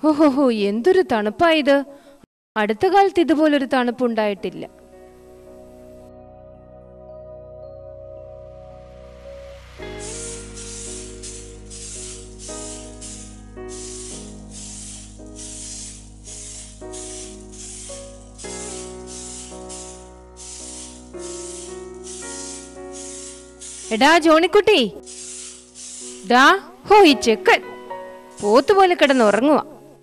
ഓഹോഹോ എന്തൊരു തണുപ്പായത് അടുത്ത കാലത്ത് ഇതുപോലൊരു തണുപ്പുണ്ടായിട്ടില്ല എടാ ജോണിക്കുട്ടി ഡാ ഹോ ഈ ചെക്കൻ പോത്തുപോലെ കിടന്ന് ഉറങ്ങുക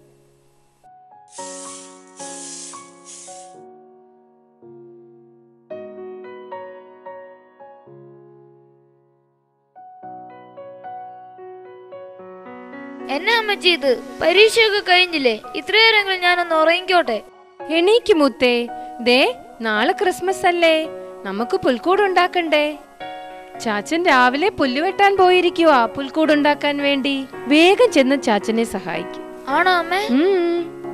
എന്നെ അമ്മച്ചി ഇത് പരീക്ഷയൊക്കെ കഴിഞ്ഞില്ലേ ഇത്രയേരെങ്കിലും ഞാനൊന്ന് ഉറങ്ങിക്കോട്ടെ എണീക്ക് മുത്തേ ദേ നാളെ ക്രിസ്മസ് അല്ലേ നമുക്ക് പുൽക്കൂട് ഉണ്ടാക്കണ്ടേ ചാച്ചൻ രാവിലെ പുല്ല് വെട്ടാൻ പോയിരിക്കുവാ പുൽക്കൂട് ഉണ്ടാക്കാൻ വേണ്ടി വേഗം ചെന്ന് ചാച്ചനെ സഹായിക്കും ആണോ അമ്മേ ഉം.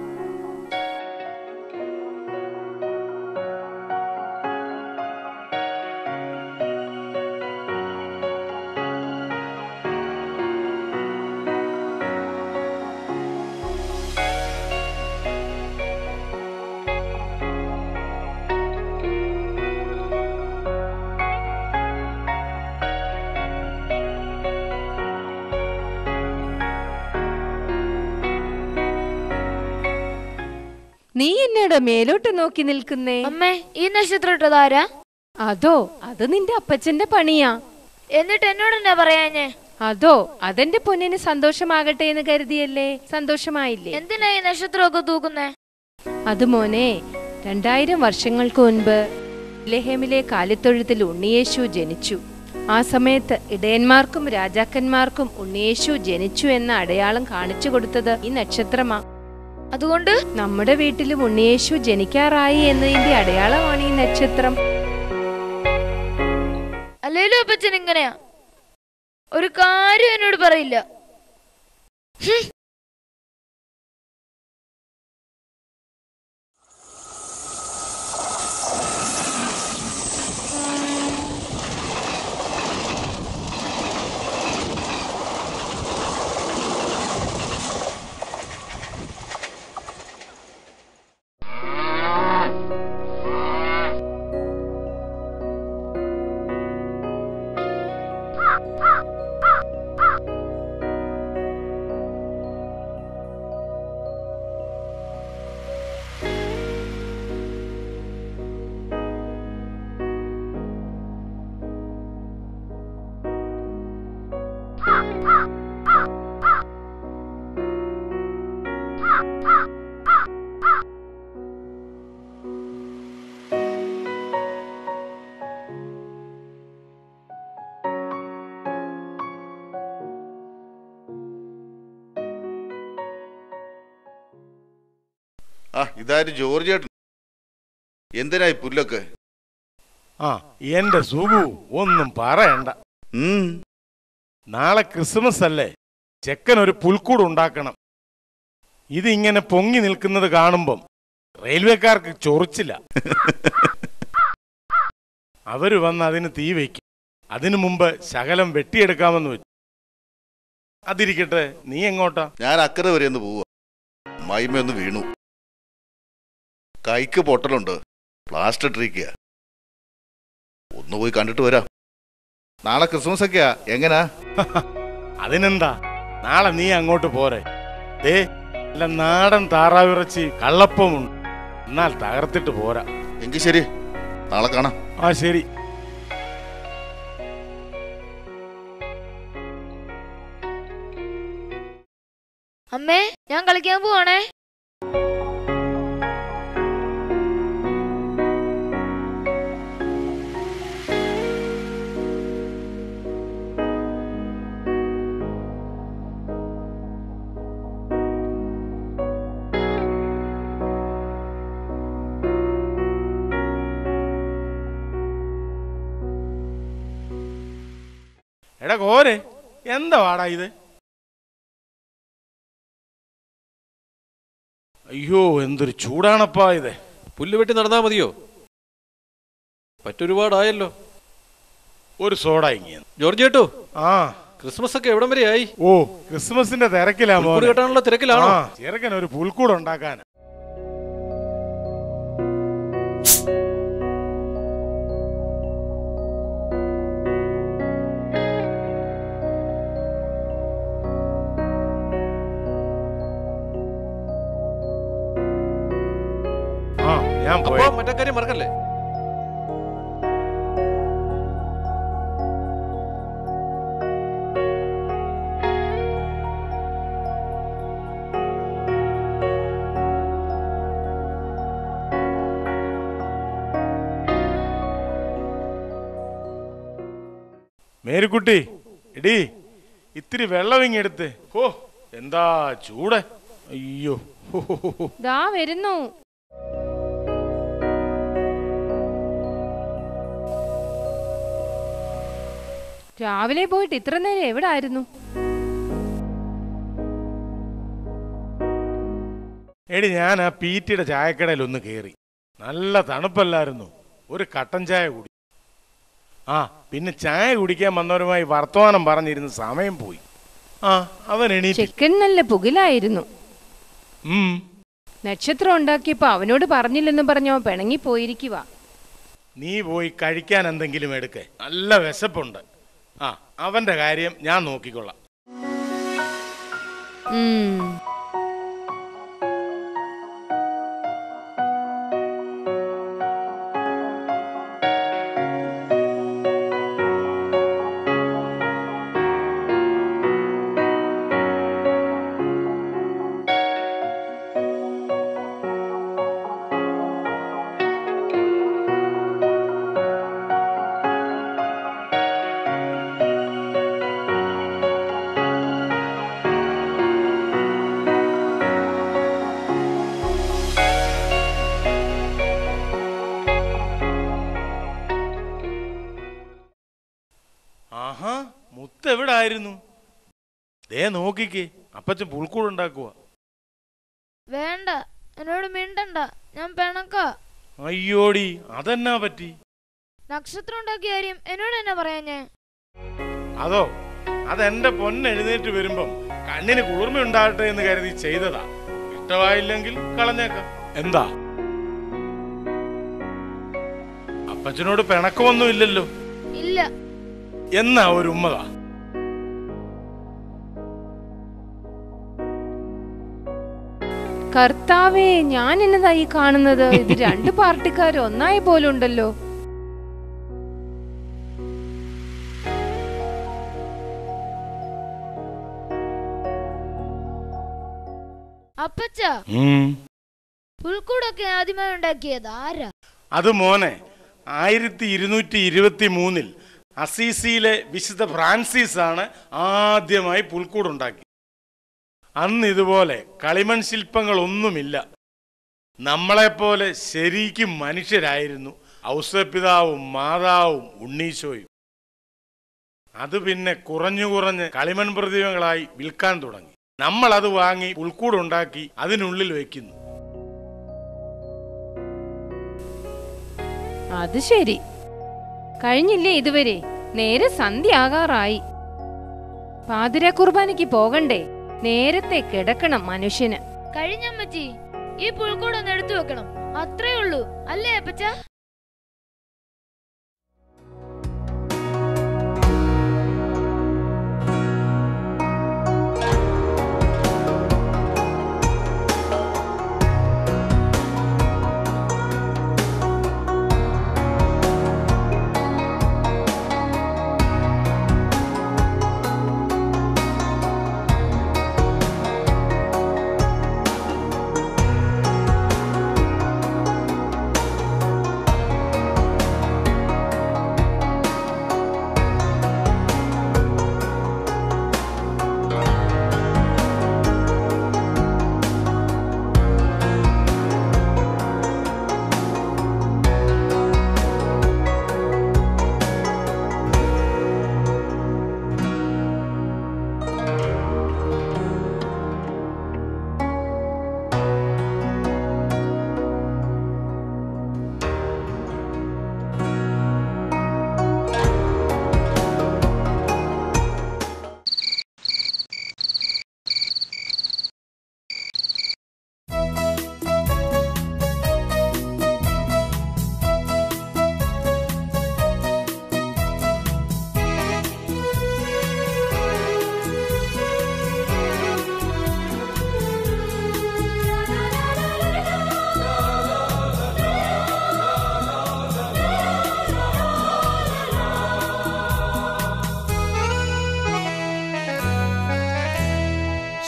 നീ എന്നോട് മേലോട്ട് നോക്കി നിൽക്കുന്നേ അമ്മേ ഈ നക്ഷത്രം ഇട്ടതാരാ അതോ അത് നിന്റെ അപ്പച്ചന്റെ പണിയാ എന്നിട്ട് എന്നോട് എന്നാ പറയാഞ്ഞേ അതോ അതെന്റെ പൊന്നിന് സന്തോഷമാകട്ടെ എന്ന് കരുതിയല്ലേ സന്തോഷമായില്ലേ എന്തിനാ ഈ നക്ഷത്രമൊക്കെ തൂക്കുന്നേ അത് മോനെ രണ്ടായിരം വർഷങ്ങൾക്ക് മുൻപ് ലെഹേമിലെ കാലിത്തൊഴുത്തിൽ ഉണ്ണിയേശു ജനിച്ചു ആ സമയത്ത് ഇടയന്മാർക്കും രാജാക്കന്മാർക്കും ഉണ്ണിയേശു ജനിച്ചു എന്ന അടയാളം കാണിച്ചു കൊടുത്തത് ഈ നക്ഷത്രമാ അതുകൊണ്ട് നമ്മുടെ വീട്ടിലും ഉണ്ണിയേശു ജനിക്കാറായി എന്നതിന്റെ അടയാളമാണ് ഈ നക്ഷത്രം അല്ലേലും അപ്പച്ചൻ ഇങ്ങനെയാ ഒരു കാര്യം എന്നോട് പറയില്ല ഹും. ആ ഇതാര് ജോർജ് ചേട്ടൻ എന്തിനായി പുല്ലൊക്കെ ആ എന്റെ സുഖു ഒന്നും പറയണ്ട ഉം നാളെ ക്രിസ്മസ് അല്ലേ ചെക്കൻ ഒരു പുൽക്കൂട് ഉണ്ടാക്കണം ഇതിങ്ങനെ പൊങ്ങി നിൽക്കുന്നത് കാണുമ്പം റെയിൽവേക്കാർക്ക് ചൊറിച്ചില്ല അവര് വന്ന് അതിന് തീ വയ്ക്കും അതിനു മുമ്പ് ശകലം വെട്ടിയെടുക്കാമെന്ന് വെച്ചു അതിരിക്കട്ടെ നീ എങ്ങോട്ടാ ഞാൻ അക്കരെ വരെ ഒന്ന് പോവുക മൈമ ഒന്ന് വീണു കൈക്ക് പൊട്ടലുണ്ട് പ്ലാസ്റ്റർ ഇട്ടിരിക്കുക ഒന്ന് പോയി കണ്ടിട്ട് വരാം നാളെ ക്രിസ്മസ് ഒക്കെയാ എങ്ങനാ അതിനെന്താ നാളെ നീ അങ്ങോട്ട് പോരെ ദേ നല്ല നാടൻ താറാവിറച്ചി കള്ളപ്പമുണ്ട് എന്നാൽ തകർത്തിട്ട് പോരാ എങ്കിൽ ശരി നാളെ കാണാം ആ ശരി അമ്മേ ഞാൻ കളിക്കാൻ പോവാണേ എടാ കോരെ എന്താ വാടാ ഇത് അയ്യോ എന്തൊരു ചൂടാണപ്പാ ഇത് പുല്ല് വെട്ടി നടന്നാ മതിയോ പറ്റൊരുപാടായല്ലോ ഒരു സോഡ ഇങ്ങനെ ജോർജ് ചേട്ടോ ആ ക്രിസ്മസ് ഒക്കെ എവിടം വരെയായി ഓ ക്രിസ്മസിന്റെ തിരക്കിലാ പുൽക്കൂട് മോനെ കെട്ടാനുള്ള തിരക്കിലാണോ ആ ചെറുക്കൻ ഒരു പുൽക്കൂട് ഉണ്ടാക്കാൻ ആ ഞാൻ അപ്പൊ പോയി മറ്റേ കാര്യം മറക്കല്ലേ മേരിക്കുട്ടി എടീ ഇത്തിരി വെള്ളം ഇങ്ങെടുത്ത് ഓ എന്താ ചൂട് അയ്യോ ഹോ, ഹോ, ഹോ, ഹോ. ദാ വരുന്നു രാവിലെ പോയിട്ട് ഇത്ര നേരം എവിടെ ആയിരുന്നു എടി ഞാൻ ആ പീറ്റിയുടെ ചായക്കടയിൽ ഒന്ന് കയറി നല്ല തണുപ്പല്ലായിരുന്നു ഒരു കട്ടൻ ചായ കുടി ആ പിന്നെ ചായ കുടിക്കാൻ വന്നവരുമായി വർത്തമാനം പറഞ്ഞിരുന്ന് സമയം പോയി ആ അവൻ എണീറ്റ് ചെക്കൻ നല്ല പുകിലായിരുന്നു ഉം നക്ഷത്രം ഉണ്ടാക്കിയപ്പോ അവനോട് പറഞ്ഞില്ലെന്ന് പറഞ്ഞോ പിണങ്ങി പോയിരിക്കുക നീ പോയി കഴിക്കാൻ എന്തെങ്കിലും എടുക്ക് നല്ല വിശപ്പുണ്ട് ആ അവന്റെ കാര്യം ഞാൻ നോക്കിക്കൊള്ളാം ഉം ആഹാ മുത്ത് എവിടായിരുന്നു ദേ നോക്കിക്കേ അപ്പച്ചൻ പുൽക്കൂട് ഉണ്ടാക്കുക വേണ്ട എന്നോട് മിണ്ടണ്ട ഞാൻ പിണക്ക അയ്യോടി അതെന്നാ പറ്റി നക്ഷത്രം ഉണ്ടാക്കിയ കാര്യം എന്നോട് എന്നാ പറയാ ഞാൻ അതോ അതെന്റെ പൊന്നെഴുന്നേറ്റ് വരുമ്പം കണ്ണിന് കുളിർമയുണ്ടാകട്ടെ എന്ന് കരുതി ചെയ്തതാ ഇഷ്ടമായില്ലെങ്കിൽ കളഞ്ഞേക്കാം എന്താ അപ്പച്ചനോട് പിണക്കമൊന്നും ഇല്ലല്ലോ ഇല്ല എന്നാ ഒരു ഉമ്മതാ കർത്താവേ ഞാൻ എന്നതായി കാണുന്നത് ഇത് രണ്ട് പാർട്ടിക്കാർ ഒന്നായി പോലുണ്ടല്ലോ അപ്പച്ച ഉം. പുൽക്കൂടൊക്കെ ആദ്യമായി ഉണ്ടാക്കിയത് ആരാ അത് മോനെ ആയിരത്തി ഇരുന്നൂറ്റി ഇരുപത്തി മൂന്നിൽ അസീസിയിലെ വിശുദ്ധ ഫ്രാൻസിസ് ആണ് ആദ്യമായി പുൽക്കൂടുണ്ടാക്കി അന്ന് ഇതുപോലെ കളിമൺ ശില്പങ്ങളൊന്നുമില്ല നമ്മളെപ്പോലെ ശരിക്കും മനുഷ്യരായിരുന്നു ഔസപിതാവും മാതാവും ഉണ്ണീശോയും അത് പിന്നെ കുറഞ്ഞു കുറഞ്ഞ് കളിമൺ പ്രതിമകളായി വിൽക്കാൻ തുടങ്ങി നമ്മൾ അത് വാങ്ങി പുൽക്കൂടുണ്ടാക്കി അതിനുള്ളിൽ വെക്കുന്നു അത് ശരി കഴിഞ്ഞില്ലേ ഇതുവരെ നേരെ സന്ധ്യയാകാറായി പാതിര കുർബാനയ്ക്ക് പോകണ്ടേ നേരത്തെ കിടക്കണം മനുഷ്യന് കഴിഞ്ഞമ്മച്ചി ഈ പുൽക്കൂടൊന്ന് എടുത്തു വെക്കണം അത്രേ ഉള്ളൂ അല്ലേ അപ്പച്ച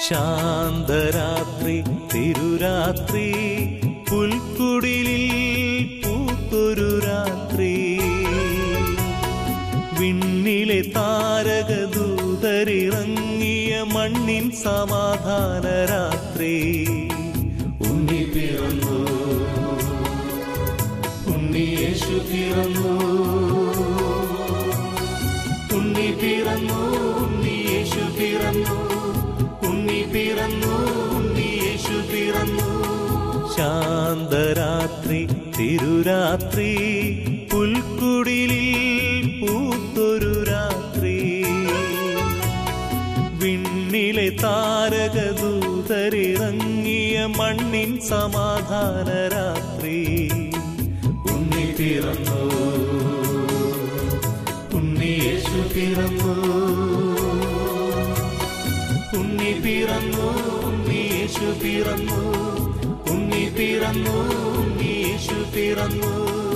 ശാന്തരാത്രി തിരുരാത്രി പുൽക്കുടിലിൽ പൂത്തൊരു രാത്രി വിണ്ണിലെ താരകദൂതരിറങ്ങിയ മണ്ണിൻ സമാധാന രാത്രി ഉണ്ണി പിറന്നു ഉണ്ണി യേശു പിറന്നു ഉണ്ണി പിറന്നു ഉണ്ണി യേശു പിറന്നു ഉണ്ണി പിറന്നു ഉണ്ണി യേശു പിറന്നു ശാന്തരാത്രി തിരുരാത്രി പുൽക്കുടിലിൽ പൂത്തൊരു രാത്രി വിണ്ണിലെ താരകദൂതരിറങ്ങിയ മണ്ണിൻ സമാധാന രാത്രി ഉണ്ണി പിറന്നു ഉണ്ണി യേശു പിറന്നു ഉണ്ണി പിറന്നു ഉണ്ണി യേശു പിറന്നു ഉണ്ണി പിറന്നു ഉണ്ണി യേശു പിറന്നു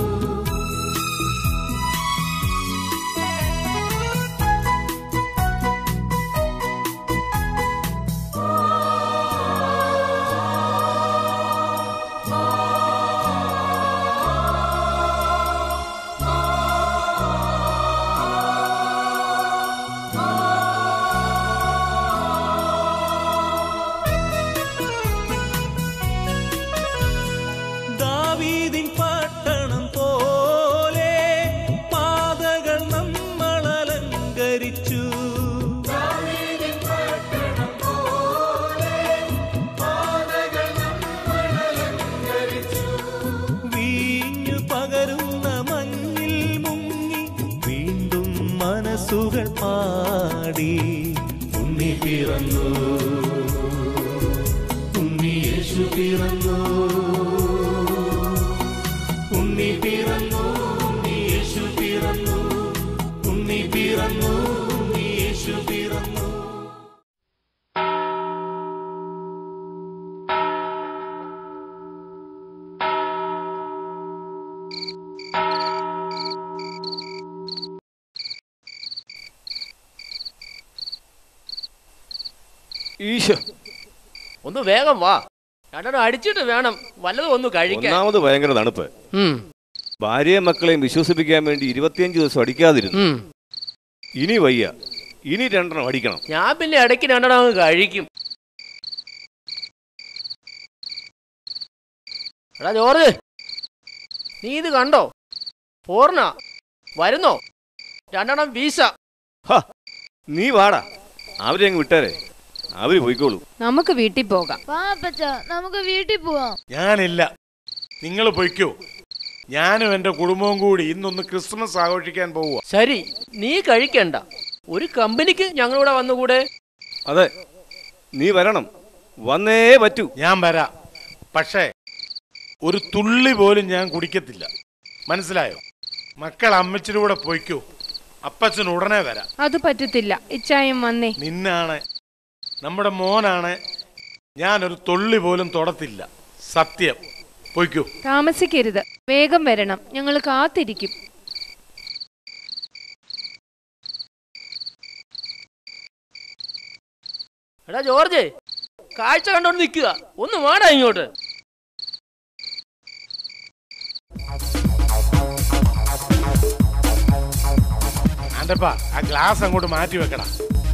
ദാവീദിൻ പട്ടണം പോലെ പാതകൾ നമ്മൾ അലങ്കരിച്ചു വീഞ്ഞു പകരുന്ന മഞ്ഞിൽ മുങ്ങി വീണ്ടും മനസ്സുകൾ പാടി ഉണ്ണി പിറന്നു ഉണ്ണി യേശു പിറന്നു ഉണ്ണി പിറന്നു ഉണ്ണി യേശു പിറന്നു ഉണ്ണി പിറന്നു ഉണ്ണി യേശു പിറന്നു ഈശോ ഒന്ന് വേഗം വാ രണ്ടെണ്ണം അടിച്ചിട്ട് വേണം വല്ലതും ഒന്ന് കഴിക്കാൻ ഒന്നാമത് ഭയങ്കര തണുപ്പ് ഉം, ഭാര്യയും മക്കളെയും വിശ്വസിപ്പിക്കാൻ വേണ്ടി ഇരുപത്തിയഞ്ച് ദിവസം അടിക്കാതിരുന്നു ഉം. ഇനി വയ്യ ഇനി രണ്ടെണ്ണം അടിക്കണം ഞാൻ പിന്നെ ഇടയ്ക്ക് രണ്ടെണ്ണം അങ്ങ് കഴിക്കും എടാ ജോർജ് നീ ഇത് കണ്ടോ പൂർണ്ണ വരുന്നോ രണ്ടെണ്ണം വീസ ഹ, നീ വാടാ അവരെ അങ്ങ് വിട്ടേരെ അവര് പോയിക്കോളൂ നമുക്ക് വീട്ടിൽ പോകാം വാ അപ്പച്ച നമുക്ക് വീട്ടിൽ പോവാം ഞാനില്ല നിങ്ങൾ പൊയ്ക്കോ ഞാനും എൻ്റെ കുടുംബവും കൂടി ഇന്നൊന്ന് ക്രിസ്മസ് ആഘോഷിക്കാൻ പോവുക ശരി നീ കഴിക്കണ്ട ഒരു കമ്പനിക്ക് ഞങ്ങളിവിടെ വന്നുകൂടെ അതെ നീ വരണം വന്നേ പറ്റൂ ഞാൻ വരാം പക്ഷേ ഒരു തുള്ളി പോലും ഞാൻ കുടിക്കത്തില്ല മനസ്സിലായോ മക്കൾ അമ്മച്ചിയുടെ കൂടെ പൊയ്ക്കോ അപ്പച്ചൻ ഉടനെ വരാം അത് പറ്റത്തില്ല ഇച്ചായം വന്നേ നിന്നാണ് നമ്മുടെ മോനാണ് ഞാനൊരു തുള്ളി പോലും തൊടത്തില്ല സത്യം പൊയ്ക്കോ താമസിക്കരുത് വേഗം വരണം ഞങ്ങൾ കാത്തിരിക്കും എടാ ജോർജ് കാഴ്ച കണ്ടോണ്ട് നിൽക്കുക ഒന്ന് വേടാ ഇങ്ങോട്ട് ആൻ്റപ്പാ ആ ഗ്ലാസ് അങ്ങോട്ട് മാറ്റി വെക്കടാ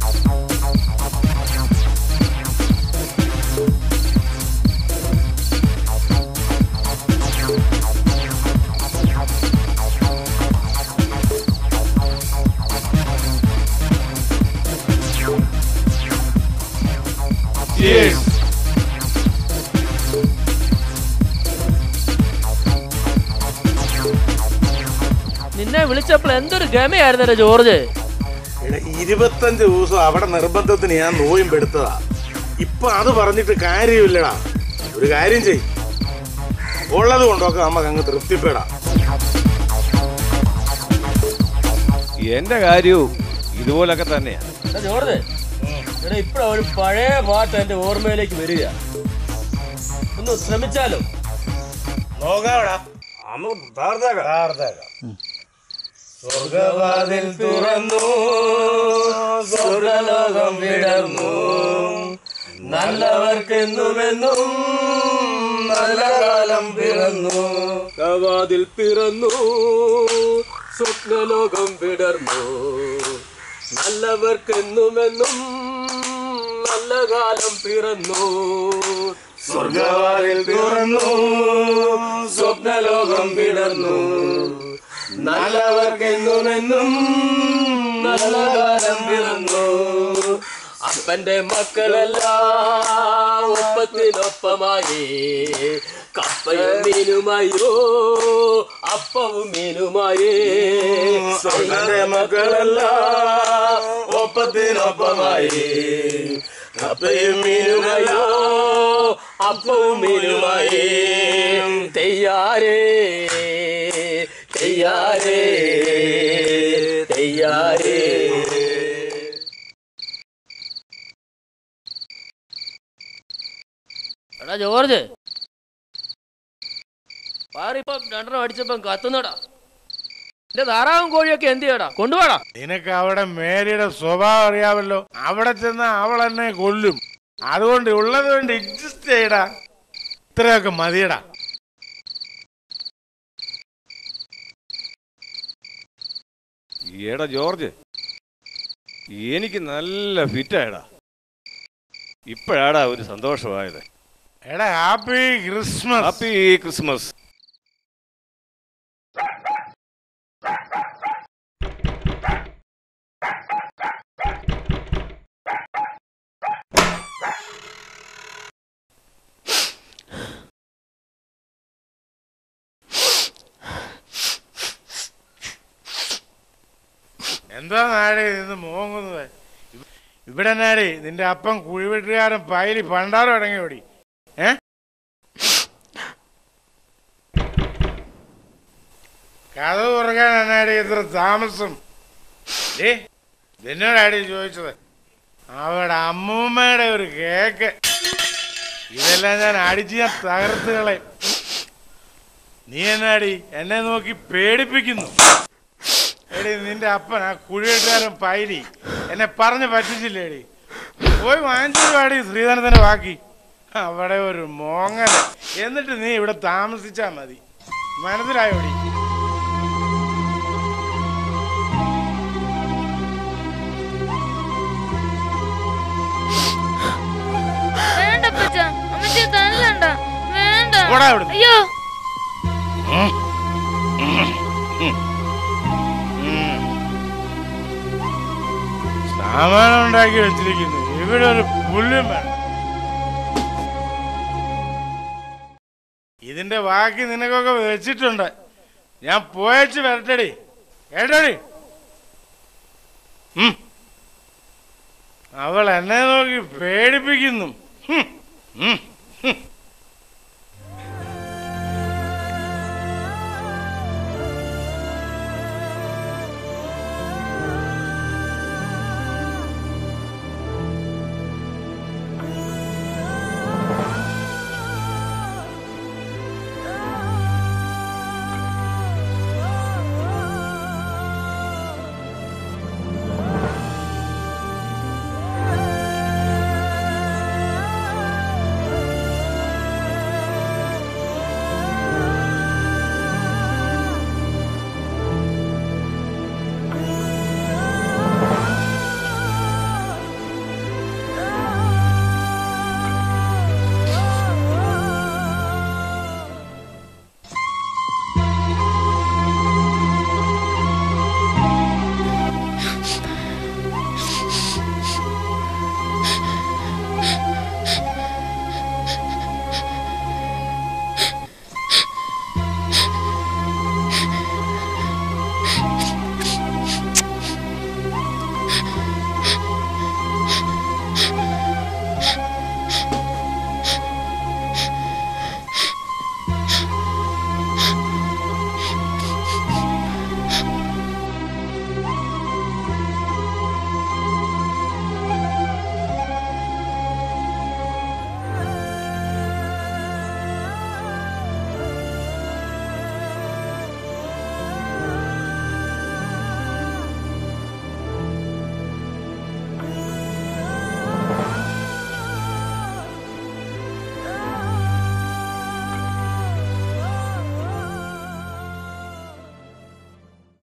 നിന്നെ വിളിച്ചപ്പോൾ എന്തൊരു ഗമയായിരുന്നല്ലോ ജോർജ് എടാ, ഇരുപത്തഞ്ച് ദിവസം അവിടെ നിർബന്ധത്തിന് ഞാൻ നോയമ്പെടുത്തതാ ഇപ്പൊ അത് പറഞ്ഞിട്ട് കാര്യമില്ലടാ ഒരു കാര്യം ചെയ് ഉള്ളത് കൊണ്ടൊക്കെ നമുക്ക് അങ്ങ് തൃപ്തിപ്പെടാം എന്റെ കാര്യവും ഇതുപോലൊക്കെ തന്നെയാ എടാ ജോർജ് എടാ ഇപ്പഴാ ഒരു പഴയ പാട്ട് എന്റെ ഓർമ്മയിലേക്ക് വരിക ഒന്ന് ശ്രമിച്ചാലോ നോക്കാവിടാ നമുക്ക് പ്രാർത്ഥിക്കാം സ്വർഗവാതിൽ തുറന്നു സ്വർഗലോകം വിടർന്നു നല്ലവർക്കെന്നുമെന്നും നല്ല കാലം പിറന്നു കവാതിൽ പിറന്നു സ്വപ്നലോകം വിടർന്നു നല്ലവർക്കെന്നുമെന്നും നല്ല കാലം പിറന്നു സ്വർഗവാതിൽ പിറന്നു സ്വപ്നലോകം വിടർന്നു നല്ലവർക്കെന്നുമെന്നും നല്ല കാലം പിറന്നു അപ്പന്റെ മക്കളെല്ലാം ഒപ്പത്തിനൊപ്പമായി കപ്പയും മീനുമായോ അപ്പവും മീനുമായി സ്വർഗന്റെ മക്കളെല്ലാം ഒപ്പത്തിനൊപ്പമായി കപ്പയും മീനുമായോ അപ്പവും മീനുമായി തെയ്യാരേ തെയ്യാരേ തെയ്യാരേ എടാ ജോർജ് പാറിപ്പം രണ്ടെണ്ണം അടിച്ചപ്പം കത്തുന്നടാ എന്റെ താറാവും കോഴിയൊക്കെ എന്ത് ചെയ്യടാ കൊണ്ടുപോടാ നിനക്ക് അവിടെ മേരിയുടെ സ്വഭാവം അറിയാമല്ലോ അവിടെ ചെന്ന് അവൾ എന്നെ കൊല്ലും അതുകൊണ്ട് ഉള്ളത് കൊണ്ട് അഡ്ജസ്റ്റ് ചെയ്യടാ ഇത്രയൊക്കെ മതിയടാ എടാ ജോർജ് എനിക്ക് നല്ല ഫിറ്റായടാ ഇപ്പോഴാടാ ഒരു സന്തോഷമായത് എടാ ഹാപ്പി ക്രിസ്മസ് ഹാപ്പി ക്രിസ്മസ് എന്താ നാടി നിന്ന് മോങ്ങുന്നത് ഇവിടെ നാടി നിന്റെ അപ്പം കുഴിവെട്ടുകാരൻ പൈലി പണ്ടാരം അടങ്ങിയോടി ഏ കഥ തുറക്കാൻ എന്നാടി ഇത്ര താമസം ഏ എന്നോടാടി ചോദിച്ചത് അവിടെ അമ്മൂമ്മയുടെ ഒരു കേക്ക് ഇതെല്ലാം ഞാൻ അടിച്ച് ഞാൻ തകർത്ത് കളയും നീ എന്നാടി എന്നെ നോക്കി പേടിപ്പിക്കുന്നു എടി നിന്റെ അപ്പൻ ആ കുഴിവെട്ടുകാരൻ പൈലി എന്നെ പറഞ്ഞ് പറ്റിച്ചില്ലേടി പോയി വാങ്ങിച്ചു പാടി ശ്രീധരത്തിന്റെ ബാക്കി അവിടെ ഒരു മോങ്ങല എന്നിട്ട് നീ ഇവിടെ താമസിച്ചാ മതി മനസ്സിലായോടി വേണ്ട അപ്പച്ച അമ്മച്ചിയെ തല്ലണ്ട വേണ്ട പോടാ അവിടുന്ന്. അയ്യോ സാമാനം ഉണ്ടാക്കി വെച്ചിരിക്കുന്നു ഇവിടെ ഒരു പുല്ലും വേണം ഇതിന്റെ ബാക്കി നിനക്കൊക്കെ വെച്ചിട്ടുണ്ട് ഞാൻ പോയച്ച് വരട്ടടി കേട്ടടി ഉം. അവൾ എന്നെ നോക്കി പേടിപ്പിക്കുന്നു